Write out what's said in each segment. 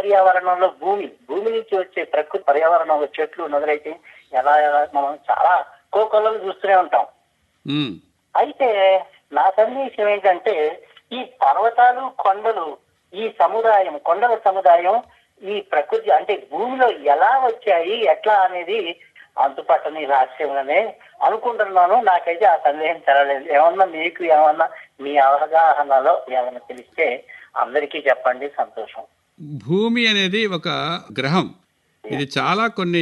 పర్యావరణంలో భూమి భూమి నుంచి వచ్చే ప్రకృతి పర్యావరణంలో చెట్లు నదులైతే ఎలా ఎలా మనం చాలా కోకొల్లలు చూస్తూనే ఉంటాం ఉమ్, అయితే నా సందేశం ఏంటంటే ఈ పర్వతాలు కొండలు ఈ సముదాయం కొండల సముదాయం ఈ ప్రకృతి అంటే భూమిలో ఎలా వచ్చాయి ఎట్లా అనేది అంతుపట్టని రహస్యంగానే అనుకుంటున్నాను నాకైతే ఆ సందేహం తెరలేదు ఏమన్నా మీకు ఏమన్నా మీ అవగాహనలో ఏమన్నా తెలిస్తే అందరికీ చెప్పండి సంతోషం భూమి అనేది ఒక గ్రహం ఇది చాలా కొన్ని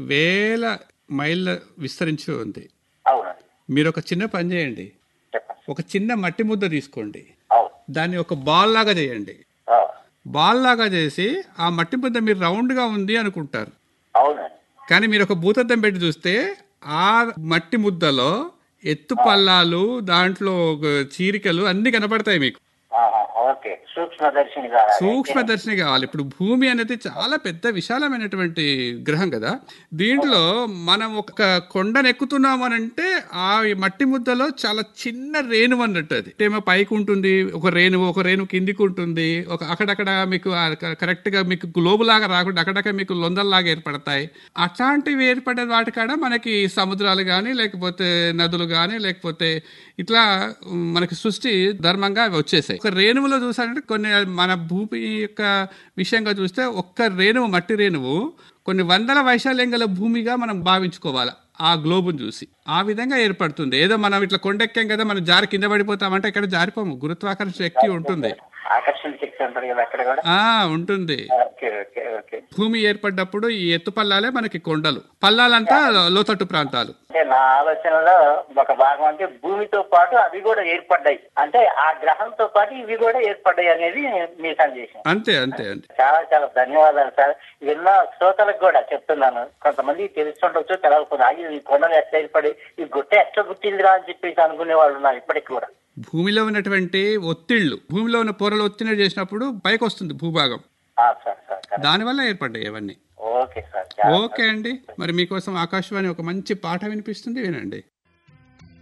వేల మైళ్ళ విస్తరించి ఉంది అవునండి మీరు ఒక చిన్న పని చేయండి చెప్పండి ఒక చిన్న మట్టి ముద్ద తీసుకోండి అవును దాన్ని ఒక బాల్ లాగా చేయండి ఆ, బాల్ లాగా చేసి ఆ మట్టి ముద్ద మీరు రౌండ్గా ఉంది అనుకుంటారు అవునండి కానీ మీరు ఒక భూతద్దం పెట్టి చూస్తే ఆ మట్టి ముద్దలో ఎత్తు పల్లాలు దాంట్లో ఒక చీరికలు అన్ని కనపడతాయి మీకు ఆహా, ఓకే సూక్ష్మదర్శిని ద్వారా సూక్ష్మదర్శిని కావాలి ఇప్పుడు భూమి అనేది చాలా పెద్ద విశాలమైనటువంటి గ్రహం కదా దీంట్లో మనం ఒక కొండను ఎక్కుతున్నాం అని అంటే ఆ మట్టి ముద్దలో చాలా చిన్న రేణువు అన్నట్టు అది ఏమో పైకి ఉంటుంది ఒక రేణువు ఒక రేణువు కిందికి ఉంటుంది ఒక అక్కడక్కడ మీకు ఆ క- కరెక్ట్ గా మీకు గ్లోబ్ లాగా రాకుండా అక్కడక్కడ మీకు లొందల్లాగా ఏర్పడతాయి అట్లాంటివి ఏర్పడే వాటికాడ మనకి సముద్రాలు కానీ లేకపోతే నదులు కానీ లేకపోతే ఇట్లా ఉమ్, మనకి సృష్టి ధర్మంగా అవి వచ్చేసాయి ఒక రేణువులో చూసారంటే కొన్ని మన భూమి యొక్క విషయంగా చూస్తే ఒక్క రేణువు మట్టి రేణువు కొన్ని వందల వైశాల్యం గల భూమిగా మనం భావించుకోవాలి ఆ గ్లోబుని చూసి ఆ విధంగా ఏర్పడుతుంది ఏదో మనం ఇట్లా కొండెక్కాం కదా మనం జారి కింద పడిపోతామంటే ఇక్కడ జారిపోము గురుత్వాకర్షణ శక్తి ఉంటుంది ఆకర్షణ శక్తి ఉంటుంది కదా అక్కడ కూడా ఆ ఉంటుంది ఓకే ఓకే ఓకే భూమి ఏర్పడ్డప్పుడు ఈ ఎత్తు పల్లాలే మనకి కొండలు పల్లాలంతా లోతట్టు ప్రాంతాలు అంటే నా ఆలోచనలో ఒక భాగం అంటే భూమితో పాటు అవి కూడా ఏర్పడ్డాయి అంటే ఆ గ్రహంతో పాటు ఇవి కూడా ఏర్పడ్డాయి అనేది మీ సందేశం అంతే అంతే అంతే చాలా చాలా ధన్యవాదాలు సార్ విన్న శ్రోతలకు కూడా చెప్తున్నాను కొంతమంది తెలుస్తుండొచ్చు తెలవకుండా అయ్యి ఈ కొండలు ఎట్లా ఏర్పడి ఈ గుట్ట ఎట్లా పుట్టిందిరా అని చెప్పేసి అనుకునే వాళ్ళు ఉన్నారు ఇప్పటికి కూడా భూమిలో ఉన్నటువంటి ఒత్తిళ్లు భూమిలో ఉన్న పొరలు ఒత్తిడి చేసినప్పుడు పైకి వస్తుంది భూభాగం ఆ, సార్ సార్ కరెక్ట్. దానివల్ల ఏర్పడ్డాయి అవన్నీ ఓకే సార్ చాలా ఓకే అండి మరి మీకోసం ఆకాశవాణి ఒక మంచి పాట వినిపిస్తుంది వినండి